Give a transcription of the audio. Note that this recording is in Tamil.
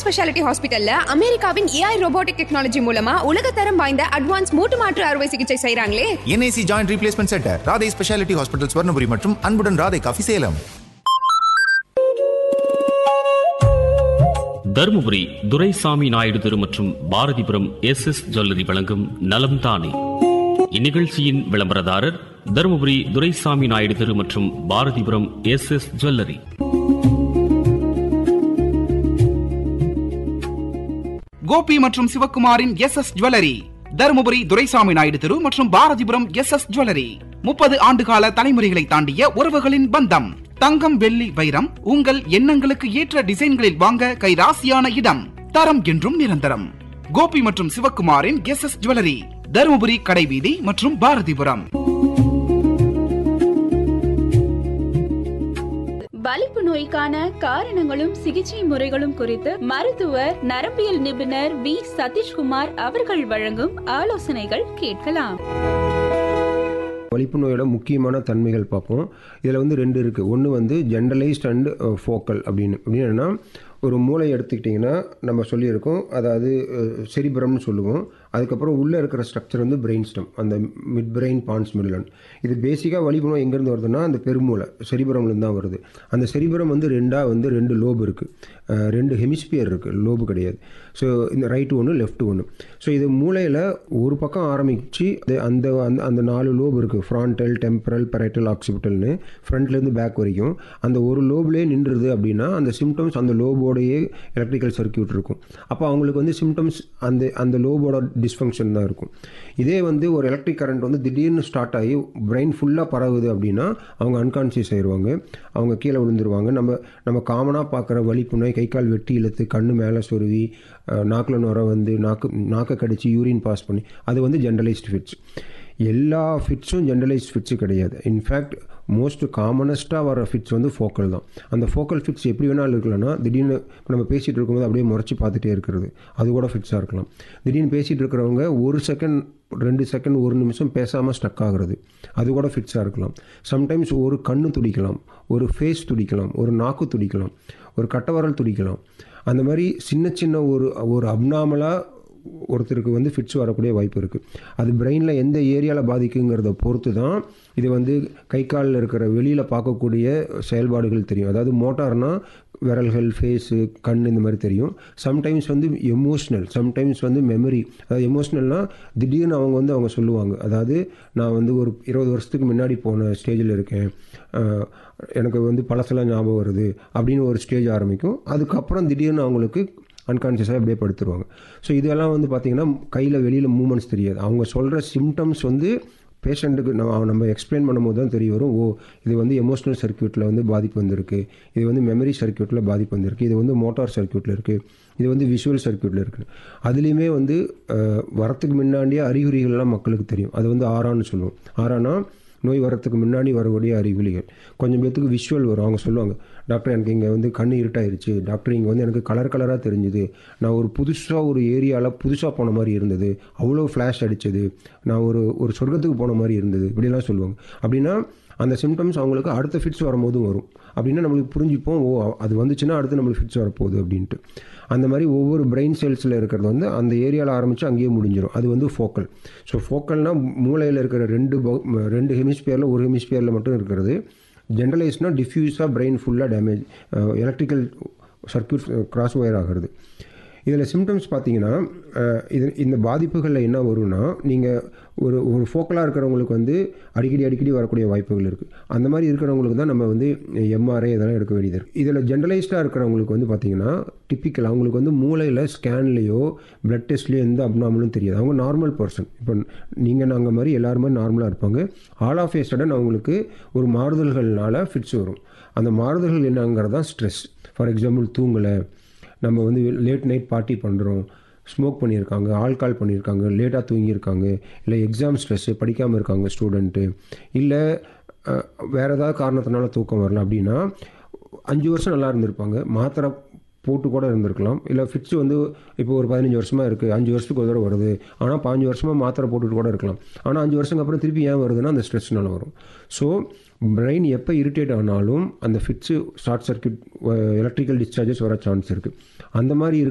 ஸ்பெஷாலிட்டி ஹாஸ்பிட்டல்ல அமெரிக்காவின் ஏஐ ரோபோட்டிக் டெக்னாலஜி மூலமா உலகத்தரம் வாய்ந்த அட்வான்ஸ் மூட்டு மாற்று அறுவை சிகிச்சை செய்றாங்களே NIC joint replacement centre Radhai speciality hospital Swarnapuri மற்றும் அன்புடன் ராதை காஃபி சேலம் தருமபுரி துரைசாமி நாயுடு தெரு மற்றும் பாரதிபுரம் எஸ் எஸ் ஜுவல்லரி வழங்கும் நலம் தானே இந்நிகழ்ச்சியின் விளம்பரதாரர் தருமபுரி துரைசாமி நாயுடு தெரு மற்றும் Bharathipuram S S jewellery Gopi மற்றும் சிவக்குமாரின் S S jewellery Dharmapuri Duraisamy Naidu தெரு மற்றும் பாரதிபுரம் எஸ் எஸ் ஜுவல்லரி முப்பது ஆண்டுகால தலைமுறைகளை தாண்டிய உறவுகளின் பந்தம் தங்கம் வெள்ளி வைரம் உங்கள் எண்ணங்களுக்கு ஏற்ற டிசைன்களில் வாங்க கைராசியான இடம் தரம் என்றும் நிரந்தரம் கோபி மற்றும் சிவக்குமாரின் எஸ் எஸ் ஜுவல்லரி தருமபுரி கடைவீதி மற்றும் பாரதிபுரம் வலிப்பு நோய்க்கான காரணங்களும் சிகிச்சை முறைகளும் குறித்து மருத்துவர் நரம்பியல் நிபுணர் வி சதீஷ்குமார் அவர்கள் வழங்கும் ஆலோசனைகள் கேட்கலாம் வலிப்பு நோயோட முக்கியமான தன்மைகள் பார்ப்போம் இதில் வந்து ரெண்டு இருக்குது ஒன்று வந்து ஜென்ரலைஸ்ட் அண்ட் ஃபோக்கல் அப்படின்னு அப்படின்னு என்னன்னா ஒரு மூளை எடுத்துக்கிட்டிங்கன்னா நம்ம சொல்லியிருக்கோம் அதாவது செரிபரம்னு சொல்லுவோம் அதுக்கப்புறம் உள்ளே இருக்கிற ஸ்ட்ரக்சர் வந்து பிரெயின் ஸ்டம் அந்த மிட் பிரெயின் பான்ஸ் மில்லன் இது பேசிக்காக வலிப்பு நோய் எங்கேருந்து வருதுன்னா அந்த பெருமூளை செரிபரம்லேருந்து தான் வருது அந்த செரிபரம் வந்து ரெண்டாக வந்து ரெண்டு லோப் இருக்குது ரெண்டு ஹெமிஸ்பியர் இருக்குது லோபு கிடையாது ஸோ இந்த ரைட்டு ஒன்று லெஃப்ட் ஒன்று ஸோ இது மூளையில் ஒரு பக்கம் ஆரம்பித்து அந்த அந்த அந்த நாலு லோப் இருக்குது ஃப்ரான்டல் டெம்பரல் பெரைட்டல் ஆக்சிபிட்டல்னு ஃப்ரண்ட்லேருந்து பேக் வரைக்கும் அந்த ஒரு லோப்லேயே நின்றுது அப்படின்னா அந்த சிம்டம்ஸ் அந்த லோபோடையே எலக்ட்ரிக்கல் சர்க்கியூட் இருக்கும் அப்போ அவங்களுக்கு வந்து சிம்டம்ஸ் அந்த அந்த லோபோட டிஸ்ஃபங்க்ஷன் தான் இருக்கும் இதே வந்து ஒரு எலக்ட்ரிக் கரண்ட் வந்து திடீர்னு ஸ்டார்ட் ஆகி பிரெயின் ஃபுல்லாக பரவுது அப்படின்னா அவங்க அன்கான்சியஸ் ஆயிடுவாங்க அவங்க கீழே விழுந்துருவாங்க நம்ம நம்ம காமனாக பார்க்குற வலிப்பு நோய் கை கால் வெட்டி இழுத்து கண்ணு மேலே சொருவி நாக்கில் நுர வந்து நாக்கு நாக்கை கடிச்சு யூரின் பாஸ் பண்ணி அது வந்து ஜென்ரலைஸ்டு ஃபிட்ஸ் எல்லா ஃபிட்ஸும் ஜென்ரலைஸ்ட் ஃபிட்ஸு கிடையாது இன்ஃபேக்ட் மோஸ்ட் காமனஸ்ட்டாக வர ஃபிட்ஸ் வந்து ஃபோக்கல் தான் அந்த ஃபோக்கல் ஃபிட்ஸ் எப்படி வேணாலும் இருக்கலாம்னா திடீர்னு நம்ம பேசிகிட்டு இருக்கும்போது அப்படியே முறைச்சி பார்த்துட்டே இருக்கிறது அது கூட ஃபிட்ஸாக இருக்கலாம் திடீர்னு பேசிகிட்டு இருக்கிறவங்க ஒரு செகண்ட் ரெண்டு செகண்ட் ஒரு நிமிஷம் பேசாமல் ஸ்டக் ஆகுறது அது கூட ஃபிட்ஸாக இருக்கலாம் சம்டைம்ஸ் ஒரு கண்ணு துடிக்கலாம் ஒரு ஃபேஸ் துடிக்கலாம் ஒரு நாக்கு துடிக்கலாம் ஒரு கட்டவரல் துடிக்கலாம் அந்த மாதிரி சின்ன சின்ன ஒரு ஒரு அப்னாமலாக ஒருத்தருக்கு வந்து ஃபிட்ஸ் வரக்கூடிய வாய்ப்பு இருக்குது அது பிரெயினில் எந்த ஏரியாவில் பாதிக்குங்கிறத பொறுத்து தான் இது வந்து கை காலில் இருக்கிற வெளியில் பார்க்கக்கூடிய செயல்பாடுகள் தெரியும் அதாவது மோட்டார்னால் விரல்கள் ஃபேஸு கண் இந்த மாதிரி தெரியும் சம்டைம்ஸ் வந்து எமோஷ்னல் சம்டைம்ஸ் வந்து மெமரி அதாவது எமோஷ்னல்னால் திடீர்னு அவங்க வந்து அவங்க சொல்லுவாங்க அதாவது நான் வந்து ஒரு இருபது வருஷத்துக்கு முன்னாடி போன ஸ்டேஜில் இருக்கேன் எனக்கு வந்து பழசெல்லாம் ஞாபகம் வருது அப்படின்னு ஒரு ஸ்டேஜ் ஆரம்பிக்கும் அதுக்கப்புறம் திடீர்னு அவங்களுக்கு அன்கான்ஷியஸாக அப்படியே படுத்துருவாங்க ஸோ இதெல்லாம் வந்து பார்த்திங்கன்னா கையில் வெளியில் மூமெண்ட்ஸ் தெரியாது அவங்க சொல்கிற சிம்டம்ஸ் வந்து பேஷண்ட்டுக்கு நம்ம நம்ம எக்ஸ்பிளைன் பண்ணும்போது தான் தெரிய வரும் ஓ இது வந்து எமோஷ்னல் சர்க்கியூட்டில் வந்து பாதிப்பு வந்திருக்கு இது வந்து மெமரி சர்க்கியூட்டில் பாதிப்பு வந்திருக்கு இது வந்து மோட்டார் சர்க்கியூட்டில் இருக்குது இது வந்து விஷுவல் சர்க்கியூட்டில் இருக்குது அதுலேயுமே வந்து வரத்துக்கு முன்னாடியே அறிகுறிகள்லாம் மக்களுக்கு தெரியும் அது வந்து ஆறான்னு சொல்லுவோம் ஆறானா நோய் வரத்துக்கு முன்னாடி வரக்கூடிய அறிகுறிகள் கொஞ்சம் பேர்த்துக்கு விஷுவல் வரும் அவங்க சொல்லுவாங்க டாக்டர் எனக்கு இங்கே வந்து கண் இருட்டாயிருச்சு டாக்டர் இங்கே வந்து எனக்கு கலர் கலராக தெரிஞ்சுது நான் ஒரு புதுசாக ஒரு ஏரியாவில் புதுசாக போன மாதிரி இருந்தது அவ்வளோ ஃப்ளாஷ் அடித்தது நான் ஒரு ஒரு சொர்க்கத்துக்கு போன மாதிரி இருந்தது இப்படிலாம் சொல்லுவாங்க அப்படின்னா அந்த சிம்டம்ஸ் அவங்களுக்கு அடுத்த ஃபிட்ஸ் வரும்போதும் வரும் அப்படின்னா நம்மளுக்கு புரிஞ்சுப்போம் ஓ அது வந்துச்சுன்னா அடுத்து நம்மளுக்கு ஃபிட்ஸ் வரப்போகுது அப்படின்ட்டு அந்த மாதிரி ஒவ்வொரு பிரெயின் செல்ஸில் இருக்கிறது வந்து அந்த ஏரியாவில் ஆரம்பித்து அங்கேயே முடிஞ்சிடும் அது வந்து ஃபோக்கல் ஸோ ஃபோக்கல்னால் மூளையில் இருக்கிற ரெண்டு ரெண்டு ஹெமிஸ்பியரில் ஒரு ஹெமிஸ்பியரில் மட்டும் இருக்கிறது ஜென்ரலைஸ்னால் டிஃப்யூஸாக பிரெயின் ஃபுல்லாக damage electrical circuit cross wire ஆகிறது இதில் சிம்டம்ஸ் பார்த்தீங்கன்னா இது இந்த பாதிப்புகளில் என்ன வரும்னா நீங்கள் ஒரு ஒரு ஃபோக்கலாக இருக்கிறவங்களுக்கு வந்து அடிக்கடி அடிக்கடி வரக்கூடிய வாய்ப்புகள் இருக்குது அந்த மாதிரி இருக்கிறவங்களுக்கு தான் நம்ம வந்து எம்ஆர்ஐ இதெல்லாம் எடுக்க வேண்டியது இருக்குது இதில் ஜென்ரலைஸ்டாக இருக்கிறவங்களுக்கு வந்து பார்த்திங்கன்னா டிப்பிக்கல் அவங்களுக்கு வந்து மூளையில் ஸ்கேன்லேயோ பிளட் டெஸ்ட்லேயோ எந்த அப்னாமலும் தெரியாது அவங்க நார்மல் பர்சன் இப்போ நீங்கள் நாங்கள் மாதிரி எல்லாருமே நார்மலாக இருப்பாங்க ஆல் ஆஃப் ஏ சடன் அவங்களுக்கு ஒரு மாறுதல்கள்னால ஃபிட்ஸ் வரும் அந்த மாறுதல்கள் என்னங்கிறது தான் ஸ்ட்ரெஸ் ஃபார் எக்ஸாம்பிள் தூங்கலை நம்ம வந்து லேட் நைட் பார்ட்டி பண்ணுறோம் ஸ்மோக் பண்ணியிருக்காங்க ஆல்கால் பண்ணியிருக்காங்க லேட்டாக தூங்கியிருக்காங்க இல்லை எக்ஸாம் ஸ்ட்ரெஸ்ஸு படிக்காமல் இருக்காங்க ஸ்டூடெண்ட்டு இல்லை வேறு ஏதாவது காரணத்தினால தூக்கம் வரல அப்படின்னா அஞ்சு வருஷம் நல்லா இருந்திருப்பாங்க மாத்திரை போட்டு கூட இருந்திருக்கலாம் இல்லை ஃபிட்ஸ் வந்து இப்போ ஒரு பதினஞ்சு வருஷமாக இருக்குது அஞ்சு வருஷத்துக்கு ஒரு தடவை வருது ஆனால் பாஞ்சு வருஷமாக மாத்திரை போட்டுட்டு கூட இருக்கலாம் ஆனால் அஞ்சு வருஷத்துக்கு அப்புறம் திருப்பி ஏன் வருதுன்னா அந்த ஸ்ட்ரெஸ்னால வரும் ஸோ பிரெயின் எப்போ இரிட்டேட் ஆனாலும் அந்த fits short circuit electrical discharges வர சான்ஸ் இருக்குது அந்த மாதிரி